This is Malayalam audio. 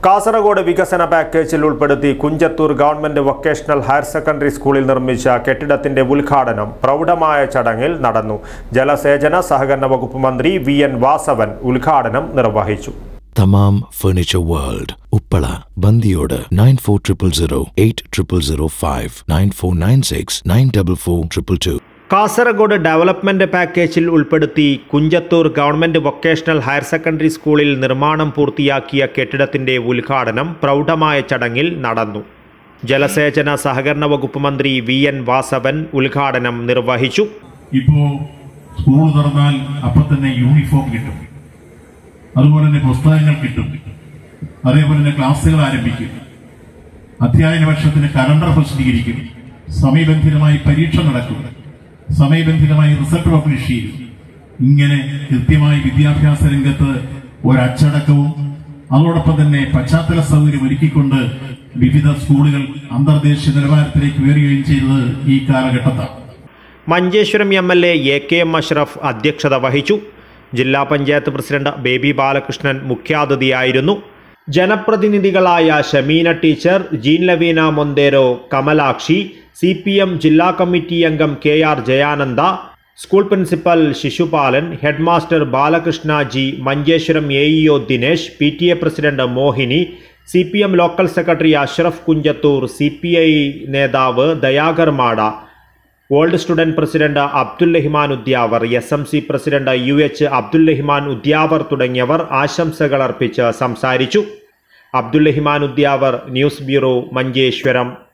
കാസർഗോഡ് വികസന പാക്കേജിൽ ഉൾപ്പെടുത്തി Kunjathur government vocational higher secondary സ്കൂളിൽ നിർമ്മിച്ച കെട്ടിടത്തിന്റെ ഉദ്ഘാടനം പ്രൗഢമായ ചടങ്ങിൽ നടന്നു ജലസേചന സഹകരണ വകുപ്പ് മന്ത്രി വി എൻ വാസവൻ ഉദ്ഘാടനം നിർവഹിച്ചു Thamam furniture world Uppala Bandiyod nine four triple zero eight triple zero five nine four nine six nine double four triple two Kasaragod development പാക്കേജിൽ ഉൾപ്പെടുത്തി Kunjathur government vocational higher secondary സ്കൂളിൽ നിർമ്മാണം പൂർത്തിയാക്കിയ കെട്ടിടത്തിന്റെ ഉദ്ഘാടനം പ്രൗഢമായ ചടങ്ങിൽ നടന്നു ജലസേചന സഹകരണ വകുപ്പ് മന്ത്രി വി എൻ വാസവൻ ഉദ്ഘാടനം നിർവഹിച്ചു ഇപ്പോ സ്കൂൾ തുറന്നാൽ അപ്പം തന്നെ യൂണിഫോം കിട്ടും അതുപോലെ തന്നെ പുസ്തകങ്ങൾ കിട്ടും അതേപോലെ തന്നെ ക്ലാസ്സുകൾ ആരംഭിക്കും അധ്യയന വർഷത്തിന് കലണ്ടർ പ്രസിദ്ധീകരിക്കും സമയബന്ധിതമായി പരീക്ഷ നടക്കും സമയബന്ധിതമായി റിസൾട്ട് പബ്ലിഷ് ചെയ്യും ഇങ്ങനെ കൃത്യമായി വിദ്യാഭ്യാസ രംഗത്ത് ഒരച്ചടക്കവും അതോടൊപ്പം തന്നെ പശ്ചാത്തല സൗകര്യം ഒരുക്കിക്കൊണ്ട് വിവിധ സ്കൂളുകൾ അന്തർദേശീയ നിലവാരത്തിലേക്ക് ഉയരുകയും ചെയ്തത് ഈ കാലഘട്ടത്താണ് Manjeshwaram M L A A K M Ashraf അധ്യക്ഷത വഹിച്ചു ജില്ലാ പഞ്ചായത്ത് പ്രസിഡന്റ് ബേബി ബാലകൃഷ്ണൻ മുഖ്യാതിഥിയായിരുന്നു ജനപ്രതിനിധികളായ Shameena teacher Jean Lavina Monteiro Kamalakshi C P M ജില്ലാ കമ്മിറ്റി അംഗം K R Jayananda school principal Shishupalan headmaster Balakrishna G Manjeshwaram A E O Dinesh P T A president Mohini C P M local secretary Ashraf Kunjathur C P I നേതാവ് Dayakar Mada world student president Abdul Rahman Udyavar S M C president U H Abdul Rahman Udyavar തുടങ്ങിയവർ ആശംസകൾ അർപ്പിച്ച് സംസാരിച്ചു അബ്ദുൽ റഹ്മാൻ ഉദ്യാവർ ന്യൂസ് ബ്യൂറോ മഞ്ചേശ്വരം